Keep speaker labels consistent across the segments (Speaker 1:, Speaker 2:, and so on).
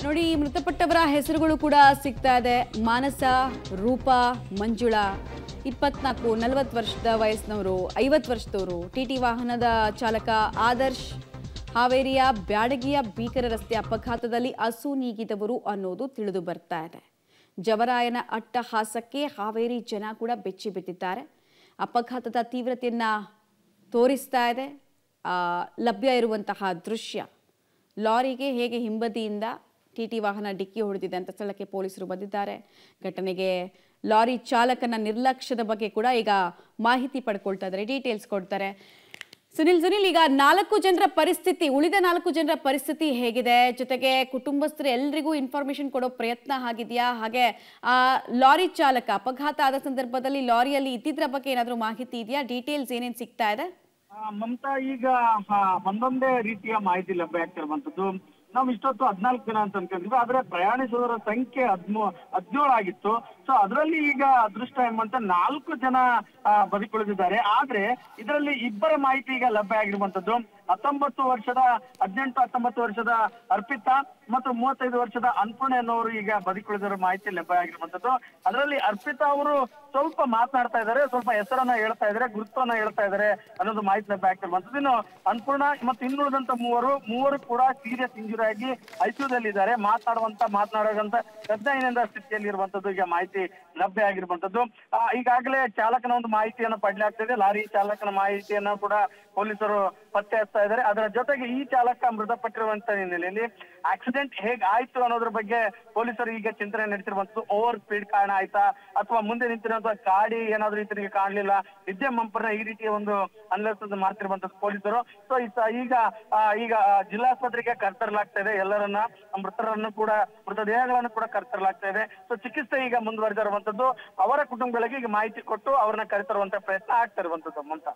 Speaker 1: ನೋಡಿ ಈ ಮೃತಪಟ್ಟವರ ಹೆಸರುಗಳು ಕೂಡ ಸಿಗ್ತಾ ಇದೆ ಮಾನಸ ರೂಪ ಮಂಜುಳಾ ಇಪ್ಪತ್ನಾಲ್ಕು ನಲವತ್ತು ವರ್ಷದ ವಯಸ್ಸಿನವರು ಐವತ್ತು ವರ್ಷದವರು ಟಿ ಟಿ ವಾಹನದ ಚಾಲಕ ಆದರ್ಶ್ ಹಾವೇರಿಯ ಬ್ಯಾಡಗಿಯ ಭೀಕರ ರಸ್ತೆ ಅಪಘಾತದಲ್ಲಿ ಅಸು ನೀಗಿದವರು ಅನ್ನೋದು ತಿಳಿದು ಬರ್ತಾ ಇದೆ ಜವರಾಯನ ಅಟ್ಟಹಾಸಕ್ಕೆ ಹಾವೇರಿ ಜನ ಕೂಡ ಬೆಚ್ಚಿ ಬಿದ್ದಿದ್ದಾರೆ ಅಪಘಾತದ ತೀವ್ರತೆಯನ್ನ ತೋರಿಸ್ತಾ ಇದೆ ಆ, ಲಭ್ಯ ಇರುವಂತಹ ದೃಶ್ಯ ಲಾರಿಗೆ ಹೇಗೆ ಹಿಂಬದಿಯಿಂದ ಟಿ ಟಿ ವಾಹನ ಡಿಕ್ಕಿ ಹೊಡೆದಿದೆ ಅಂತ ಸ್ಥಳಕ್ಕೆ ಪೊಲೀಸರು ಬಂದಿದ್ದಾರೆ ಘಟನೆಗೆ ಲಾರಿ ಚಾಲಕನ ನಿರ್ಲಕ್ಷ್ಯದ ಬಗ್ಗೆ ಕೂಡ ಈಗ ಮಾಹಿತಿ ಪಡ್ಕೊಳ್ತಾ ಇದ್ದಾರೆ ಡೀಟೇಲ್ಸ್ ಕೊಡ್ತಾರೆ ಸುನಿಲ್ ಸುನಿಲ್ ಈಗ ನಾಲ್ಕು ಜನರ ಪರಿಸ್ಥಿತಿ ಉಳಿದ ನಾಲ್ಕು ಜನರ ಪರಿಸ್ಥಿತಿ ಹೇಗಿದೆ ಜೊತೆಗೆ ಕುಟುಂಬಸ್ಥರು ಎಲ್ರಿಗೂ ಇನ್ಫಾರ್ಮೇಶನ್ ಕೊಡೋ ಪ್ರಯತ್ನ ಆಗಿದೆಯಾ ಹಾಗೆ ಆ ಲಾರಿ ಚಾಲಕ ಅಪಘಾತ ಆದ ಸಂದರ್ಭದಲ್ಲಿ ಲಾರಿಯಲ್ಲಿ ಇದ್ದಿದ್ರ ಬಗ್ಗೆ ಏನಾದರೂ ಮಾಹಿತಿ ಇದೆಯಾ ಡೀಟೇಲ್ಸ್ ಏನೇನು ಸಿಗ್ತಾ ಇದೆ
Speaker 2: ಆ, ಮಮತಾ ಈಗ ಆ, ಒಂದೊಂದೇ ರೀತಿಯ ಮಾಹಿತಿ ಲಭ್ಯ ಆಗ್ತಿರುವಂತದ್ದು ನಾವು ಇಷ್ಟೊತ್ತು ಹದ್ನಾಲ್ಕು ಜನ ಅಂತ ಅನ್ಕೊಂಡಿದ್ವಿ ಆದ್ರೆ ಪ್ರಯಾಣಿಸುವವರ ಸಂಖ್ಯೆ ಹದ್ಮೂ ಹದಿನೇಳು ಆಗಿತ್ತು ಸೊ ಅದರಲ್ಲಿ ಈಗ ಅದೃಷ್ಟ ಎಂಬಂತ ನಾಲ್ಕು ಜನ ಆ, ಬದುಕುಳಿದಿದ್ದಾರೆ ಆದ್ರೆ ಇದರಲ್ಲಿ ಇಬ್ಬರ ಮಾಹಿತಿ ಈಗ ಲಭ್ಯ ಆಗಿರುವಂತದ್ದು ಹತ್ತೊಂಬತ್ತು ವರ್ಷದ ಹದಿನೆಂಟು ಹತ್ತೊಂಬತ್ತು ವರ್ಷದ ಅರ್ಪಿತಾ ಮತ್ತು ಮೂವತ್ತೈದು ವರ್ಷದ ಅನ್ಪೂರ್ಣ ಎನ್ನುವರು ಈಗ ಬದುಕುಳಿದಿರೋ ಮಾಹಿತಿ ಲಭ್ಯ ಆಗಿರುವಂತದ್ದು ಅದರಲ್ಲಿ ಅರ್ಪಿತಾ ಅವರು ಸ್ವಲ್ಪ ಮಾತನಾಡ್ತಾ ಇದ್ದಾರೆ ಸ್ವಲ್ಪ ಹೆಸರನ್ನ ಹೇಳ್ತಾ ಇದ್ದಾರೆ ಗುರುತ್ವನ್ನ ಹೇಳ್ತಾ ಇದ್ದಾರೆ ಅನ್ನೋದು ಮಾಹಿತಿ ಲಭ್ಯ ಆಗ್ತಿರುವಂತದ್ದು ಇನ್ನು ಅನ್ಪೂರ್ಣ ಮತ್ತು ಇನ್ನುಳಿದಂತ ಮೂವರು ಮೂವರು ಕೂಡ ಸೀರಿಯಸ್ ಇಂಜುರಿ ಆಗಿ ಐಸಿಯುದಲ್ಲಿ ಇದ್ದಾರೆ ಮಾತನಾಡುವಂತ ಮಾತನಾಡುವಂತ ಗದ್ದೈನಿಂದ ಸ್ಥಿತಿಯಲ್ಲಿ ಇರುವಂತದ್ದು ಈಗ ಮಾಹಿತಿ ಲಭ್ಯ ಆಗಿರುವಂತದ್ದು ಆ, ಈಗಾಗಲೇ ಚಾಲಕನ ಒಂದು ಮಾಹಿತಿಯನ್ನು ಪಡ್ಲಾಗ್ತಿದೆ ಲಾರಿ ಚಾಲಕನ ಮಾಹಿತಿಯನ್ನ ಕೂಡ ಪೊಲೀಸರು ಪತ್ತೆ ಹಚ್ತಾ ಇದ್ದಾರೆ ಅದರ ಜೊತೆಗೆ ಈ ಚಾಲಕ ಮೃತಪಟ್ಟಿರುವಂತ ಹಿನ್ನೆಲೆಯಲ್ಲಿ ಆಕ್ಸಿಡೆಂಟ್ ಹೇಗ್ ಆಯ್ತು ಅನ್ನೋದ್ರ ಬಗ್ಗೆ ಪೊಲೀಸರು ಈಗ ಚಿಂತನೆ ನಡೆಸಿರುವಂತದ್ದು ಓವರ್ ಸ್ಪೀಡ್ ಕಾರಣ ಆಯ್ತಾ ಅಥವಾ ಮುಂದೆ ನಿಂತಿರುವಂತಹ ಗಾಡಿ ಏನಾದ್ರೂ ಈತನಿಗೆ ಕಾಣಲಿಲ್ಲ ವಿದ್ಯೆ ಮಂಪರ್ನ ಈ ರೀತಿಯ ಒಂದು ಅನ್ವೇಷಣೆ ಮಾಡ್ತಿರುವಂತದ್ದು ಪೊಲೀಸರು ಸೊ ಈಗ ಆ, ಈಗ ಆ, ಜಿಲ್ಲಾಸ್ಪತ್ರೆಗೆ ಕರ್ತರಲಾಗ್ತಾ ಇದೆ ಎಲ್ಲರನ್ನ ಮೃತರನ್ನು ಕೂಡ ಮೃತದೇಹಗಳನ್ನು ಕೂಡ ಕರ್ತರಲಾಗ್ತಾ ಇದೆ ಸೊ ಚಿಕಿತ್ಸೆ ಈಗ ಮುಂದುವರೆದಿರುವಂತದ್ದು ಅವರ ಕುಟುಂಬಗಳಿಗೆ ಈಗ ಮಾಹಿತಿ ಕೊಟ್ಟು ಅವ್ರನ್ನ ಕರೆತರುವಂತ ಪ್ರಯತ್ನ ಆಗ್ತಾ ಇರುವಂತದ್ದು ಅಂತ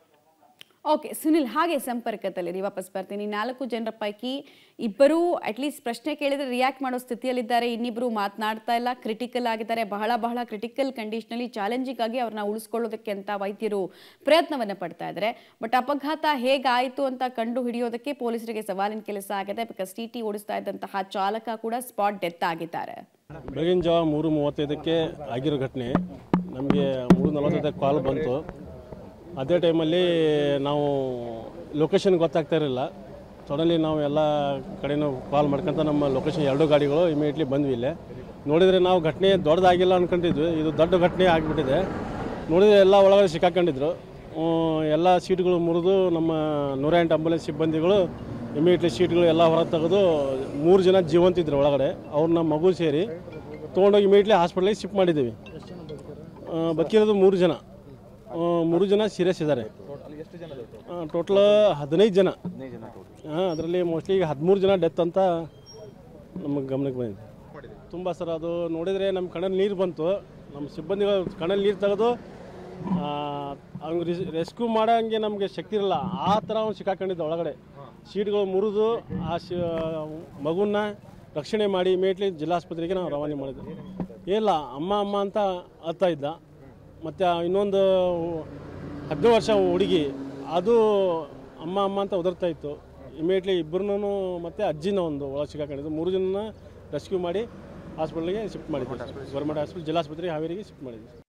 Speaker 1: ಓಕೆ ಸುನಿಲ್ ಹಾಗೆ ಸಂಪರ್ಕದಲ್ಲಿ ವಾಪಸ್ ಬರ್ತೀನಿ ನಾಲ್ಕು ಜನರ ಪೈಕಿ ಇಬ್ಬರು ಅಟ್ಲೀಸ್ಟ್ ಪ್ರಶ್ನೆ ಕೇಳಿದ್ರೆ ರಿಯಾಕ್ಟ್ ಮಾಡೋ ಸ್ಥಿತಿಯಲ್ಲಿದ್ದಾರೆ ಇನ್ನಿಬ್ಬರು ಮಾತನಾಡ್ತಾ ಇಲ್ಲ ಕ್ರಿಟಿಕಲ್ ಆಗಿದ್ದಾರೆ ಬಹಳ ಬಹಳ ಕ್ರಿಟಿಕಲ್ ಕಂಡೀಷನಲ್ಲಿ ಚಾಲೆಂಜಿಂಗ್ ಆಗಿ ಅವ್ರನ್ನ ಉಳಿಸ್ಕೊಳ್ಳೋದಕ್ಕೆ ಅಂತ ವೈದ್ಯರು ಪ್ರಯತ್ನವನ್ನು ಪಡ್ತಾ ಇದ್ದಾರೆ ಬಟ್ ಅಪಘಾತ ಹೇಗಾಯಿತು ಅಂತ ಕಂಡು ಹಿಡಿಯೋದಕ್ಕೆ ಪೊಲೀಸರಿಗೆ ಸವಾಲಿನ ಕೆಲಸ ಆಗಿದೆ ಬಿಕಾಸ್ ಟಿ ಟಿ ಓಡಿಸ್ತಾ ಇದ್ದಂತಹ ಚಾಲಕ ಕೂಡ ಸ್ಪಾಟ್ ಡೆತ್ ಆಗಿದ್ದಾರೆ
Speaker 3: ಬೆಳಗಿನ ಜಾವ ಮೂರು ಮೂವತ್ತೈದಕ್ಕೆ ಆಗಿರೋ ಘಟನೆ ನಮಗೆ ಮೂರು ನಲವತ್ತೈದಕ್ಕೆ ಕಾಲ್ ಬಂತು ಅದೇ ಟೈಮಲ್ಲಿ ನಾವು ಲೊಕೇಶನ್ ಗೊತ್ತಾಗ್ತಾ ಇರಲಿಲ್ಲ ಸಡನ್ಲಿ ನಾವು ಎಲ್ಲ ಕಡೆನೂ ಕಾಲ್ ಮಾಡ್ಕೊಂತ ನಮ್ಮ ಲೊಕೇಶನ್ ಎರಡು ಗಾಡಿಗಳು ಇಮಿಡಿಯೇಟ್ಲಿ ಬಂದ್ವಿ ಇಲ್ಲೇ ನೋಡಿದರೆ ನಾವು ಘಟನೆ ದೊಡ್ಡದಾಗಿಲ್ಲ ಅಂದ್ಕೊಂಡಿದ್ವಿ ಇದು ದೊಡ್ಡ ಘಟನೆ ಆಗಿಬಿಟ್ಟಿದೆ ನೋಡಿದರೆ ಎಲ್ಲ ಒಳಗಡೆ ಸಿಕ್ಕಾಕೊಂಡಿದ್ರು ಹ್ಮ್, ಎಲ್ಲ ಸೀಟ್ಗಳು ಮುರಿದು ನಮ್ಮ ನೂರ ಎಂಟು ಆಂಬುಲೆನ್ಸ್ ಸಿಬ್ಬಂದಿಗಳು ಇಮಿಡಿಯೇಟ್ಲಿ ಸೀಟ್ಗಳು ಎಲ್ಲ ಹೊರಗೆ ತೆಗೆದು ಮೂರು ಜನ ಜೀವಂತಿದ್ರು ಒಳಗಡೆ ಅವ್ರನ್ನ ಮಗು ಸೇರಿ ತೊಗೊಂಡೋಗಿ ಇಮಿಡಿಯೇಟ್ಲಿ ಹಾಸ್ಪಿಟ್ಲಿಗೆ ಶಿಫ್ಟ್ ಮಾಡಿದ್ದೀವಿ ಆ, ಬದುಕಿರೋದು ಮೂರು ಜನ ಆ, ಮೂರು ಜನ ಸೀರಿಯಸ್ ಇದ್ದಾರೆ ಟೋಟಲ್ ಹದಿನೈದು ಜನ ಹಾಂ ಅದರಲ್ಲಿ ಮೋಸ್ಟ್ಲಿ ಈಗ ಹದಿಮೂರು ಜನ ಡೆತ್ ಅಂತ ನಮಗೆ ಗಮನಕ್ಕೆ ಬಂದಿದೆ ತುಂಬ ಸರ್ ಅದು ನೋಡಿದರೆ ನಮ್ಮ ಕಣ್ಣಲ್ಲಿ ನೀರು ಬಂತು ನಮ್ಮ ಸಿಬ್ಬಂದಿಗಳು ಕಣ್ಣಲ್ಲಿ ನೀರು ತೆಗೆದು ಅವ್ನಿಗೆ ರೆಸ್ಕ್ಯೂ ಮಾಡೋಂಗೆ ನಮಗೆ ಶಕ್ತಿ ಇರಲ್ಲ ಆ ಥರ ಅವ್ನು ಸಿಕ್ಕಾಕೊಂಡಿದ್ದ ಒಳಗಡೆ ಸೀಟ್ಗಳು ಮುರಿದು ಆ ಶಿ ಮಗುನ ರಕ್ಷಣೆ ಮಾಡಿ ಇಮಿಡಿಯೇಟ್ಲಿ ಜಿಲ್ಲಾಸ್ಪತ್ರೆಗೆ ನಾವು ರವಾನೆ ಮಾಡಿದ್ವಿ ಇಲ್ಲ ಅಮ್ಮ ಅಮ್ಮ ಅಂತ ಅಳ್ತಾ ಇದ್ದ ಮತ್ತು ಇನ್ನೊಂದು ಹದಿನೇಳು ವರ್ಷ ಹುಡುಗಿ ಅದು ಅಮ್ಮ ಅಮ್ಮ ಅಂತ ಒದರ್ತಾ ಇತ್ತು ಇಮಿಡಿಯೇಟ್ಲಿ ಇಬ್ಬರನ್ನೂ ಮತ್ತು ಅಜ್ಜಿನ ಒಂದು ಒಳಗೆ ಸಿಕ್ಕಾಕೊಂಡಿದ್ದು ಮೂರು ಜನ ರೆಸ್ಕ್ಯೂ ಮಾಡಿ ಹಾಸ್ಪಿಟ್ಲಿಗೆ ಶಿಫ್ಟ್ ಮಾಡಿದ್ವಿ ಗೌರ್ಮೆಂಟ್ ಹಾಸ್ಪಿಟಲ್ ಜಿಲ್ಲಾಸ್ಪತ್ರೆ ಹಾವೇರಿಗೆ ಶಿಫ್ಟ್ ಮಾಡಿದ್ವಿ